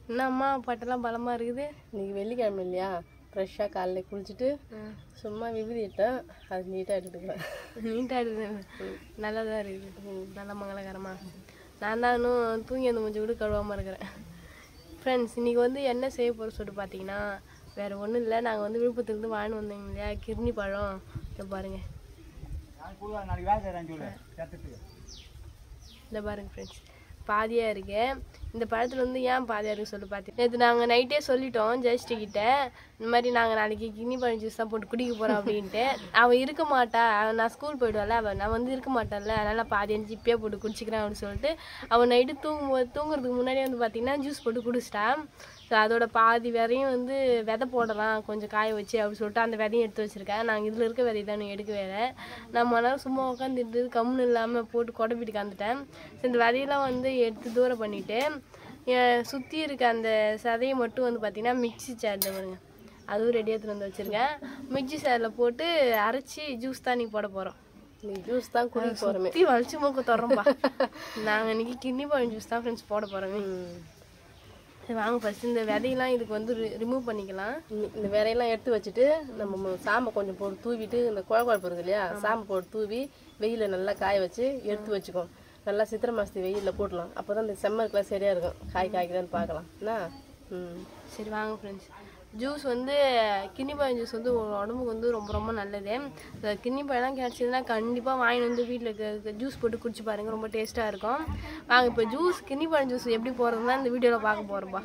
என்னம்மா பட்டெல்லாம் பலமாக இருக்குது இன்னைக்கு வெள்ளிக்கிழமை இல்லையா ஃப்ரெஷ்ஷாக காலைல குளிச்சுட்டு சும்மா விபூதி இட்டேன் அது நீட்டாக எடுத்துக்கிறேன் நீட்டாக இருக்குது நல்லா தான் இருக்குது நல்லா மங்களகரமாக நான் தான் இன்னும் தூங்கி அந்த கொஞ்சம் கூட கழுவாமல் இருக்கிறேன் ஃப்ரெண்ட்ஸ் இன்றைக்கி வந்து என்ன செய்ய போகிற சொல்லிட்டு பார்த்தீங்கன்னா வேறு ஒன்றும் இல்லை நாங்கள் வந்து விழுப்புரத்துலேருந்து வாங்கிட்டு வந்தோங்க இல்லையா கிர்னி பழம் இதை பாருங்கள் இந்த பாருங்க ஃப்ரெண்ட்ஸ் பாதியாக இருக்கு இந்த பழத்தில் வந்து ஏன் பாதியாக இருக்கு சொல்லி பார்த்தீங்க நேற்று நாங்கள் நைட்டே சொல்லிட்டோம் ஜெயஸ்டி கிட்ட இந்த மாதிரி நாங்கள் நாளைக்கு கிண்ணி பழம் ஜூஸ் தான் போட்டு குடிக்க போகிறோம் அப்படின்ட்டு அவள் இருக்க மாட்டா அவ- நான் ஸ்கூல் போயிடுவாள் அவள் நான் வந்து இருக்க மாட்டேன்ல அதனால் பாதி அஞ்சு இப்பயே போட்டு குடிச்சிக்கிறேன் அப்படின்னு சொல்லிட்டு அவள் நைட்டு தூங்கும்போது தூங்குறதுக்கு முன்னாடி வந்து பார்த்தீங்கன்னா ஜூஸ் போட்டு குடிச்சிட்டா ஸோ அதோட பாதி விதையும் வந்து விதை போடலாம் கொஞ்சம் காய வச்சு அப்படின்னு சொல்லிட்டு அந்த விதையும் எடுத்து வச்சிருக்கேன் நாங்கள் இதில் இருக்க விதை தான் எடுக்க வேற நான் மணி நேரம் சும்மா உட்காந்துட்டு கம்முன்னு இல்லாமல் போட்டு கொடப்பிட்டு காந்துட்டேன் ஸோ இந்த விதையெல்லாம் வந்து எடுத்து தூரம் பண்ணிவிட்டு சுற்றி இருக்க அந்த சதையை மட்டும் வந்து பார்த்திங்கன்னா மிக்ஸி சேரில் வருங்க அதுவும் ரெடி எடுத்துகிட்டு வந்து வச்சுருக்கேன் மிக்ஸி சேரில் போட்டு அரைச்சி ஜூஸ் தான் நீ போட போகிறோம் இன்னைக்கு ஜூஸ் தான் குடிக்க போகிறோமே சுற்றி வலிச்சு மூக்க தொடரும்பா நாங்கள் இன்னைக்கு கிண்ணி பழம் ஜூஸ் தான் ஃப்ரெண்ட்ஸ் போட போகிறோமே சரி வாங்க ஃபர்ஸ்ட் இந்த விதையெல்லாம் இதுக்கு வந்து ரிமூவ் பண்ணிக்கலாம் இந்த விரையெல்லாம் எடுத்து வச்சுட்டு நம்ம மு- சாம்பை கொஞ்சம் போட்டு தூவிட்டு இந்த குழ குழப்பு இருக்கு இல்லையா சாம்பை போட்டு தூவி வெயிலில் நல்லா காய வச்சு எடுத்து வச்சுக்கோ நல்லா சித்திரை மாதத்து வெயிலில் போடலாம் அப்போ தான் இந்த செம்மருக்குலாம் சரியாக இருக்கும் காய் காய்க்குதான்னு பார்க்கலாம் என்ன ம் சரி வாங்க ஃப்ரெண்ட்ஸ் ஜூஸ் வந்து கிண்ணி பழம் ஜூஸ் வந்து ஒரு உடம்புக்கு வந்து ரொம்ப ரொம்ப நல்லது இந்த கிண்ணி பழம்லாம் கிடச்சதுன்னா கண்டிப்பாக வாங்கி வந்து வீட்டில் ஜூஸ் போட்டு குடிச்சு பாருங்க ரொம்ப டேஸ்ட்டாக இருக்கும் வாங்க இப்போ ஜூஸ் கிண்ணி பழம் ஜூஸ் எப்படி போடுறதுன்னா இந்த வீடியோவில் பார்க்க போகிறோம்ப்பா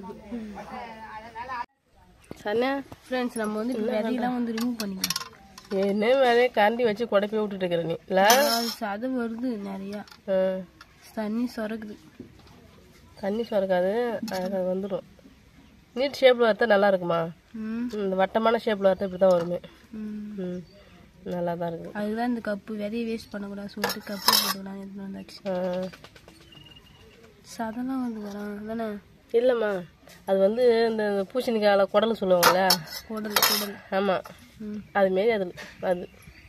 சன்யா ஃப்ரெண்ட்ஸ் நம்ம வந்து இப்போ விதையெல்லாம் வந்து ரிமூவ் பண்ணிக்கலாம் என்ன வேலையை கரண்டி வச்சு குழப்பி விட்டுட்டு இருக்கிற நீ இல்லை அது சதை வருது நிறையா தண்ணி சொரக்குது தண்ணி சுரக்காது அது வந்துடும் நீட் ஷேப்பில் வரத்தா நல்லா இருக்குமா ம் இந்த வட்டமான ஷேப்பில் வரத்தா இப்படி தான் வருமே ம் ம் நல்லா தான் இருக்குது அதுதான் இந்த கப்பு விதையை வேஸ்ட் பண்ணக்கூடாது சொல்லிட்டு கப்பு போட்டுக்கலாம் எடுத்துன்னு வந்தாச்சு சதெல்லாம் வந்து வரான் தானே இல்லைம்மா அது வந்து இந்த இந்த பூசணிக்காயில் குடல் சொல்லுவாங்கல்ல குடல் குடல் ஆமாம் ம் அதுமாரி அது அது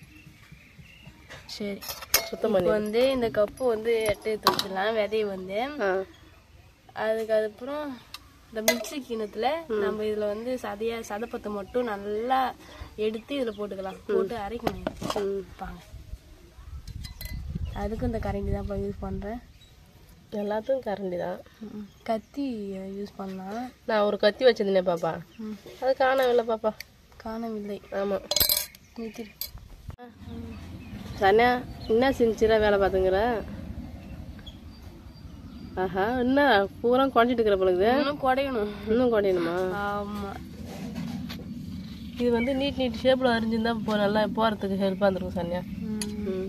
சரி சுத்தம் பண்ணி இப்போ வந்து இந்த கப்பு வந்து எட்டு எடுத்து வச்சிடலாம் விதையை வந்து ஆ அதுக்கு அதுக்கப்புறம் இந்த மிக்ஸி கிணத்துல நம்ம இதுல வந்து சதைய சதப்பத்தை மட்டும் நல்லா எடுத்து இதுல போட்டுக்கலாம் போட்டு அரைக்கணும் ம் பாங்க அதுக்கு இந்த கரண்டி தான் யூஸ் பண்றேன் எல்லாத்துக்கும் கரண்டி தான் ம். கத்தி யூஸ் பண்ணலாம் நான் ஒரு கத்தி வச்சிருந்தேனே பாப்பா ம். அது காணவில்லை பாப்பா காணவில்லை ஆமாம் நிறுத்திடு சனியா என்ன சின்சியரா வேலை பார்த்துங்கிற ஆஹா என்ன பூரா குறைஞ்சிட்டு இருக்கிற பொழுது இன்னும் குடையணும் இன்னும் குறையணுமா ஆமா இது வந்து நீட் நீட் ஷேப்பில் அரிஞ்சிருந்தா போ நல்லா போகிறதுக்கு ஹெல்ப்பாக இருந்திருக்கும் சனியா ம் ம்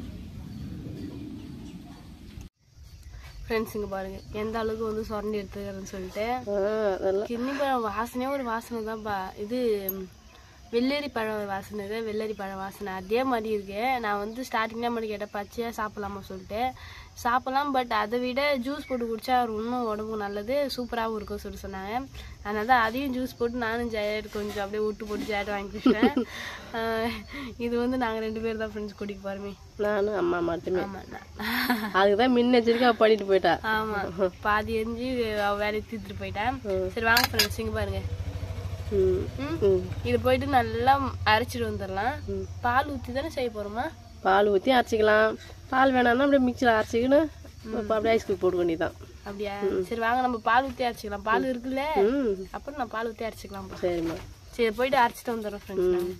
ஃப்ரெண்ட்ஸ் இங்க பாருங்க எந்த அளவுக்கு வந்து சுரண்டி எடுத்துக்கிறேன்னு சொல்லிட்டு ஆ அதெல்லாம் கிண்ணி பழம் வாசனையே ஒரு வாசனை தான்ப்பா இது ம், வெள்ளரி பழம் வாசனை இது வெள்ளரி பழம் வாசனை அதே மாதிரி இருக்கு நான் வந்து ஸ்டார்டிங் தான் மட்டும் கேட்டேன் பச்சையாக சாப்பிடலாமா சொல்லிட்டு சாப்பிடலாம் பட் அதை விட ஜூஸ் போட்டு குடிச்சா இன்னும் உடம்புக்கு நல்லது சூப்பராகவும் இருக்கும் சொல்லி சொன்னாங்க அதனால தான் அதையும் ஜூஸ் போட்டு நானும் ஜெயட் கொஞ்சம் அப்படியே விட்டு போட்டு ஜெயட் வாங்கி குடிச்சிட்டேன் ஆஹ், இது வந்து நாங்கள் ரெண்டு பேர் தான் ஃப்ரெண்ட்ஸ் குடிக்க போகிறோமே நானும் அம்மா மட்டுமே ஆமாம் அதுக்கு தான் முன்னெச்சரிக்கை பண்ணிட்டு போயிட்டா ஆமா பாதி எரிஞ்சு அவ வேலையை தீர்த்துட்டு போயிட்டேன் சரி வாங்க ஃப்ரெண்ட்ஸ் இங்க பாருங்க ம் ம் ம் இது போயிட்டு நல்லா அரைச்சிட்டு வந்துடலாம் பால் ஊற்றி தானே செய்ய போறோமா பால் ஊற்றி அரைச்சிக்கலாம் பால் வேணாம்னா அப்படியே மிக்சியில் அரைச்சிக்கின்னு இப்போ அப்படியே ஐஸ் கியூப் போட்டு வேண்டியதான் அப்படியா சரி வாங்க நம்ம பால் ஊற்றி அரைச்சிக்கலாம் பால் இருக்குல்ல ம் அப்புறம் நான் பால் ஊற்றி அரைச்சிக்கலாம்ப்பா சரிம்மா சரி போயிட்டு அரைச்சிட்டு வந்துடுறோம் ஃப்ரெண்ட்ஸ்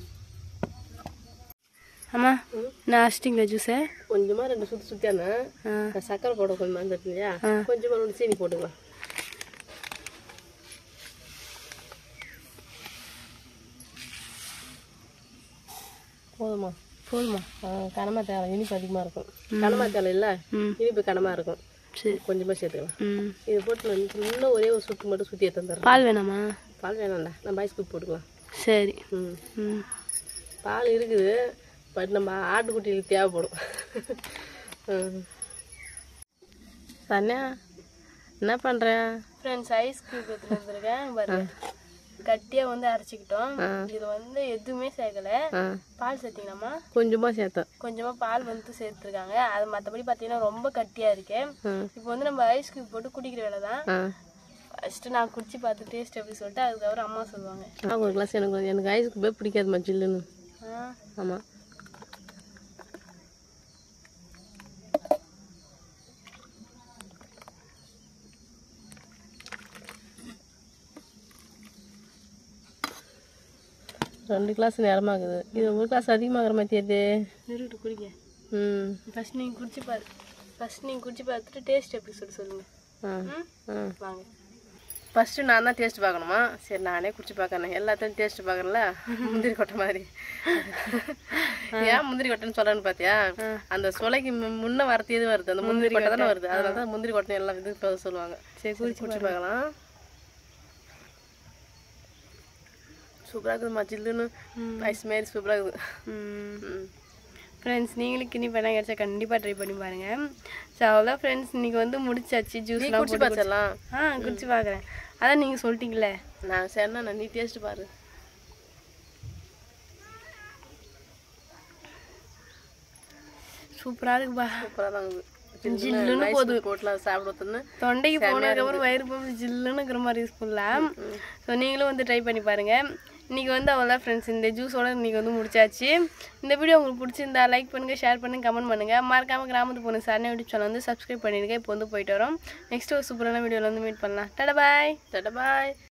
ஆமா நான் அரைச்சிட்டிங்களா ஜூஸை கொஞ்சமாக ரெண்டு சுற்றி சுற்றியானே ஆ சக்கரை போட கொஞ்சம் மறந்துட்டு இல்லையா கொஞ்சமாக ஒரு சீனி போட்டுக்கலாம் போதுமா போதுமா கனமா தேவை இனிப்பு அதிகமாக இருக்கும் கனமா தேவை இல்லை ம் இனிப்பு கனமாக இருக்கும் சரி கொஞ்சமாக சேர்த்துக்கலாம் ம் இது போட்டு நான் இன்னும் ஒரே ஒரு சுட்டு மட்டும் சுற்றி எடுத்து வந்துடுறேன் பால் வேணாமா பால் வேணாம்டா நம்ம ஐஸ் கியூப் போட்டுக்கலாம் சரி ம் ம் பால் இருக்குது பட் நம்ம ஆட்டுக்குட்டிகளுக்கு தேவைப்படும் சன்யா என்ன பண்ணுற ஃப்ரெண்ட்ஸ் ஐஸ் கியூப் எடுத்துட்டு வந்திருக்கேன் பாருங்க கட்டியா வந்து அரைச்சிக்கிட்டோம் இது வந்து எதுவுமே சேர்க்கல ஆ பால் சேர்த்தீங்களாமா கொஞ்சமாக சேர்த்தேன் கொஞ்சமா பால் வந்து சேர்த்துருக்காங்க அது மற்றபடி பார்த்தீங்கன்னா ரொம்ப கட்டியா இருக்கு ம். இப்போ வந்து நம்ம ஐஸ் கியூப் போட்டு குடிக்கிற வேலை தான் ஆ ஃபஸ்ட்டு நான் குடிச்சு பார்த்து டேஸ்ட் எப்படி சொல்லிட்டு அதுக்கப்புறம் அம்மா சொல்லுவாங்க நான் ஒரு கிளாஸ் எனக்கு எனக்கு ஐஸ்க்கு போய் பிடிக்காதுமா ஜில்லுன்னு ஆ ஆமாம் ரெண்டு கிளாஸ் நேரமாகுது இது ஒரு கிளாஸ் அதிகமாகிற மாதிரி தெரியுது நிறுவிட்டு குடிங்க ம் ஃபஸ்ட் நீங்கள் குடிச்சு பாரு ஃபஸ்ட் நீங்கள் குடிச்சு பார்த்துட்டு டேஸ்ட் எப்படி சொல்லி சொல்லுங்கள் ஆ ம் ஆ வாங்க ஃபஸ்ட்டு நான் தான் டேஸ்ட் பார்க்கணுமா சரி நானே குடிச்சு பார்க்கறேன் எல்லாத்தையும் டேஸ்ட் பார்க்கறேன்ல முந்திரி கொட்டை மாதிரி ஏன் முந்திரி கொட்டைன்னு சொல்கிறேன்னு பார்த்தியா அந்த சுளைக்கு மு- முன்ன வரது எது வருது அந்த முந்திரி கொட்டை தானே வருது அதனால தான் முந்திரி கொட்டை எல்லாம் இது இப்ப சொல்லுவாங்க சரி குடிச்சு குடிச்சு பார்க்கலாம் சூப்பராக இருக்குதுமா ஜில்லுன்னு ஐஸ் மாரி சூப்பராக இருக்குது ம் ஃப்ரெண்ட்ஸ் நீங்களும் கிணி பண்ண கிடச்சா கண்டிப்பாக ட்ரை பண்ணி பாருங்கள் ஸோ அவ்வளோ ஃப்ரெண்ட்ஸ் இன்னைக்கு வந்து முடிச்சாச்சு நீ ஜூஸ்லாம் குடிச்சு பார்த்துடலாம் ஆ குடிச்சு பார்க்குறேன் அதான் நீங்கள் சொல்லிட்டீங்களே நான் சரிண்ணா நீ டேஸ்ட் பாரு சூப்பராக இருக்குப்பா சூப்பராக தான் இருக்குது ஜில்லுன்னு போது போட்டுலாம் சாப்பிடுறதுன்னு தொண்டைக்கு போனதுக்கப்புறம் வயிறு போய் ஜில்லுன்னு இருக்கிற மாதிரி யூஸ்ஃபுல்லாக ஸோ நீங்களும் வந்து ட்ரை பண்ணி பாருங்கள் இன்றைக்கி வந்து அவ்வளோ ஃப்ரெண்ட்ஸ் இந்த ஜூஸோட இன்றைக்கி வந்து முடிச்சாச்சு இந்த வீடியோ உங்களுக்கு பிடிச்சிருந்தா லைக் பண்ணுங்கள் ஷேர் பண்ணுங்கள் கமெண்ட் பண்ணுங்கள் மறக்காமல் கிராமத்து பொண்ணு சார் யூடியூப் சேனல் வந்து சப்ஸ்கிரைப் பண்ணிடுங்க இப்போ வந்து போயிட்டு வரோம் நெக்ஸ்ட் ஒரு சூப்பரான வீடியோவில் வந்து மீட் பண்ணலாம் டடா பாய் தட பாய்